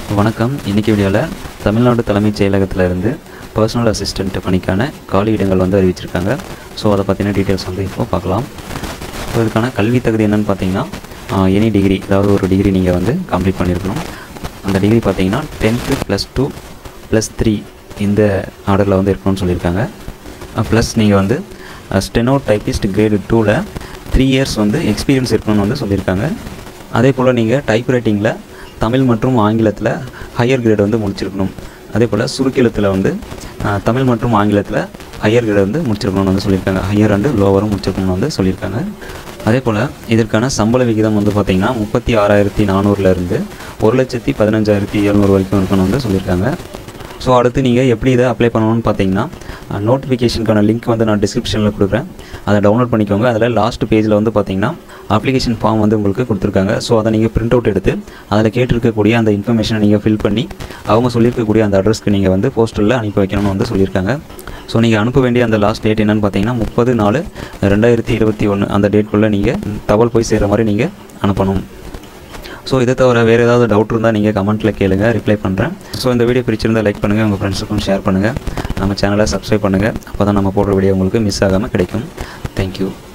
வணக்கம் இன்றைக்கி வீடியோவில் தமிழ்நாடு தலைமைச் செயலகத்தில் இருந்து பர்சனல் அசிஸ்டண்ட் பணிக்கான காலி இடங்கள் வந்து அறிவிச்சிருக்காங்க ஸோ அதை பற்றின டீட்டெயில்ஸ் வந்து இப்போ பார்க்கலாம் ஸோ இதுக்கான கல்வி தகுதி என்னென்னு பார்த்தீங்கன்னா எனி டிகிரி அதாவது ஒரு டிகிரி நீங்கள் வந்து கம்ப்ளீட் பண்ணியிருக்கணும் அந்த டிகிரி பார்த்தீங்கன்னா tenth plus two plus three இந்த ஆர்டரில் வந்து இருக்கணும்னு சொல்லியிருக்காங்க ப்ளஸ் நீங்கள் வந்து ஸ்டெனோ டைப்பிஸ்ட் கிரேடு டூவில் த்ரீ இயர்ஸ் வந்து எக்ஸ்பீரியன்ஸ் இருக்கணும்னு வந்து சொல்லியிருக்காங்க அதே போல் நீங்கள் டைப் ரைட்டிங்கில் தமிழ் மற்றும் ஆங்கிலத்தில் ஹையர் கிரேட் வந்து முடிச்சிருக்கணும் அதே போல் சுருக்கெழுத்தில் வந்து அஹ், தமிழ் மற்றும் ஆங்கிலத்தில் ஹையர் கிரேட் வந்து முடிச்சிருக்கணும்னு வந்து சொல்லியிருக்காங்க ஹையர் அண்டு லோவரும் முடிச்சிருக்கணும்னு வந்து சொல்லியிருக்காங்க அதே போல் இதற்கான சம்பள விகிதம் வந்து பார்த்திங்கன்னா முப்பத்தி ஆறாயிரத்தி நானூறுலேருந்து ஒரு லட்சத்தி பதினஞ்சாயிரத்தி எழுநூறு வரைக்கும் இருக்கணும்னு வந்து சொல்லியிருக்காங்க ஸோ அடுத்து நீங்கள் எப்படி இதை அப்ளை பண்ணணும்னு பார்த்தீங்கன்னா நோட்டிஃபிகேஷனுக்கான லிங்க் வந்து நான் டிஸ்கிரிப்ஷனில் கொடுக்குறேன் அதை டவுன்லோட் பண்ணிக்கோங்க அதில் லாஸ்ட் பேஜில் வந்து பார்த்தீங்கன்னா அப்ளிகேஷன் ஃபார்ம் வந்து உங்களுக்கு கொடுத்துருக்காங்க ஸோ அதை நீங்கள் பிரிண்ட் அவுட் எடுத்து அதில் கேட்டிருக்கக்கூடிய அந்த இன்ஃபர்மேஷனை நீங்கள் ஃபில் பண்ணி அவங்க சொல்லியிருக்கக்கூடிய அந்த அட்ரஸ்க்கு நீங்கள் வந்து போஸ்டரில் அனுப்பி வைக்கணும்னு வந்து சொல்லியிருக்காங்க ஸோ நீங்கள் அனுப்ப வேண்டிய அந்த லாஸ்ட் டேட் என்னென்னு பார்த்தீங்கன்னா முப்பது நாலு ரெண்டாயிரத்தி இருபத்தி ஒன்று அந்த டேட்குள்ளே நீங்கள் தகவல் போய் சேர்கிற மாதிரி நீங்கள் அனுப்பணும் ஸோ இதை தவிர வேறு ஏதாவது டவுட் இருந்தால் நீங்கள் கமெண்ட்டில் கேளுங்க ரிப்ளை பண்ணுறேன் ஸோ இந்த வீடியோ பிடிச்சிருந்தால் லைக் பண்ணுங்கள் உங்கள் ஃப்ரெண்ட்ஸுக்கும் ஷேர் பண்ணுங்கள் நம்ம சேனலை சப்ஸ்கிரைப் பண்ணுங்கள் அப்போ தான் நம்ம போடுற வீடியோ உங்களுக்கு மிஸ் ஆகாமல் கிடைக்கும் தேங்க்யூ